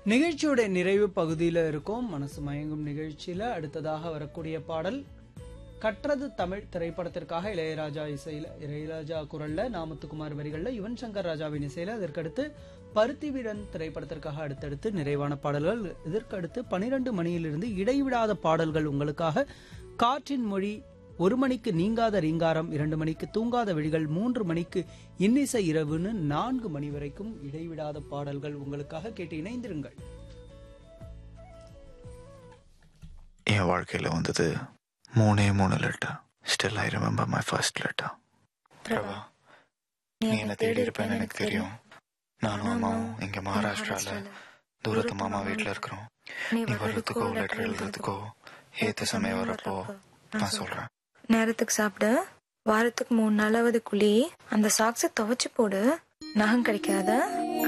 நிகழ்ச்சியோட நிறைவு பகுதியில் இருக்கும் மனசு மயங்கும் நிகழ்ச்சியில அடுத்ததாக வரக்கூடிய பாடல் கற்றது தமிழ் திரைப்படத்திற்காக இளையராஜா இசையில இளையராஜா குரல்ல நாமத்துக்குமார் வரிகள்ல யுவன் சங்கர் ராஜாவின் இசையில அதற்கடுத்து பருத்தி வீரன் திரைப்படத்திற்காக அடுத்தடுத்து நிறைவான பாடல்கள் இதற்கடுத்து பனிரெண்டு மணியிலிருந்து இடைவிடாத பாடல்கள் உங்களுக்காக காற்றின் மொழி ஒரு மணிக்கு நீங்காத ரீங்காரம் இரண்டு மணிக்கு தூங்காத விழிகள் மூன்று மணிக்கு இன்னிசை இரவுன்னு நான்கு மணி வரைக்கும் இடைவிடாத பாடல்கள் உங்களுக்காக கேட்டு இணைந்திருங்கள் என் வாழ்க்கையில் வந்தது மூணே மூணு letter still I remember my first letter Prabha நீ என்ன தேடி இருப்பேன்னு எனக்கு தெரியும் நானும் அம்மாவும் இங்க மகாராஷ்டிரால தூரத்து மாமா வீட்டில் இருக்கிறோம் நீ வர்றதுக்கோ லெட்டர் எழுதுறதுக்கோ ஏத்த சமயம் வரப்போ நான் சொல்றேன் நேரத்துக்கு சாப்பிடு வாரத்துக்கு மூணு நாளாவது குழி அந்த சாக்ஸை துவைச்சு போடு நகம் கிடைக்காத